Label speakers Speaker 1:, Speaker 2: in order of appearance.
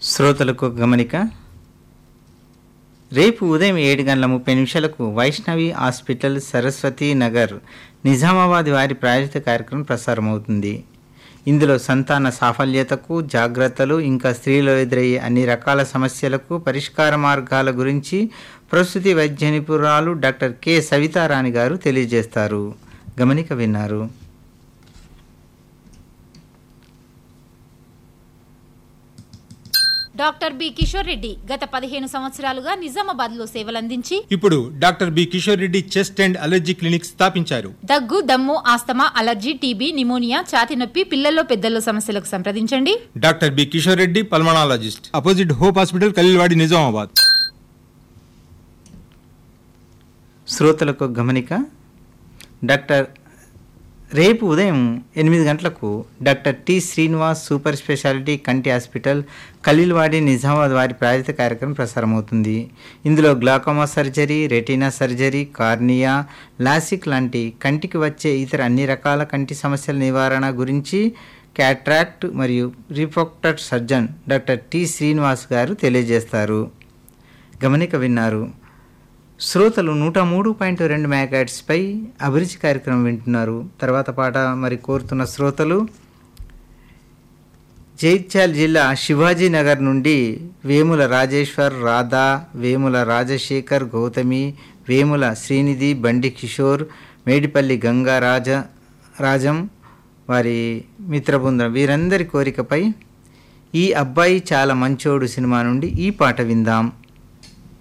Speaker 1: శ్రోతలకు గమనిక రేపు ఉదయం ఏడు గంటల ముప్పై నిమిషాలకు వైష్ణవి హాస్పిటల్ సరస్వతి నగర్ నిజామాబాద్ వారి ప్రాయోజిత కార్యక్రమం ప్రసారమవుతుంది ఇందులో సంతాన సాఫల్యతకు జాగ్రత్తలు ఇంకా స్త్రీలో ఎదురయ్యే అన్ని రకాల సమస్యలకు పరిష్కార మార్గాల గురించి ప్రసూతి వైద్య నిపుణురాలు డాక్టర్ కె సవితారాణి గారు తెలియజేస్తారు గమనిక విన్నారు
Speaker 2: డాక్టర్ బి కిషోర్ రెడ్డి గత పదిహేను సంవత్సరాలుగా నిజామాబాద్ లో సేవలందించి
Speaker 3: ఇప్పుడు doctor B Kishore Reddy chest and allergy clinic స్థాపించారు
Speaker 2: దగ్గు దమ్ము ఆస్తమా అలర్జీ టీబీ నిమోనియా ఛాతి నొప్పి పిల్లల్లో పెద్దల్లో సమస్యలకు సంప్రదించండి
Speaker 3: doctor B Kishore Reddy pulmonologist opposite hope hospital Khaleelwadi Nizamabad
Speaker 1: శ్రోతలకు గమనిక డాక్టర్ రేపు ఉదయం ఎనిమిది గంటలకు doctor T Srinivas super speciality కంటి హాస్పిటల్ ఖలీల్వాడి నిజామాబాద్ వారి ప్రాయోజిత కార్యక్రమం ప్రసారమవుతుంది ఇందులో glaucoma surgery retina surgery cornea LASIK లాంటి కంటికి వచ్చే ఇతర అన్ని రకాల కంటి సమస్యల నివారణ గురించి క్యాట్రాక్ట్ మరియు refractive surgeon doctor T Srinivas garu తెలియజేస్తారు గమనిక విన్నారు శ్రోతలు నూట మూడు పాయింట్ రెండు పై అభిరుచి కార్యక్రమం వింటున్నారు తర్వాత పాట మరి కోరుతున్న శ్రోతలు జైత్యాల్ జిల్లా శివాజీ నగర్ నుండి వేముల రాజేశ్వర్ రాధా వేముల రాజశేఖర్ గౌతమి వేముల శ్రీనిధి బండి కిషోర్ మేడిపల్లి గంగారాజ రాజం వారి మిత్రబృందం వీరందరి కోరికపై ఈ అబ్బాయి చాలా మంచోడు సినిమా నుండి ఈ పాట విందాం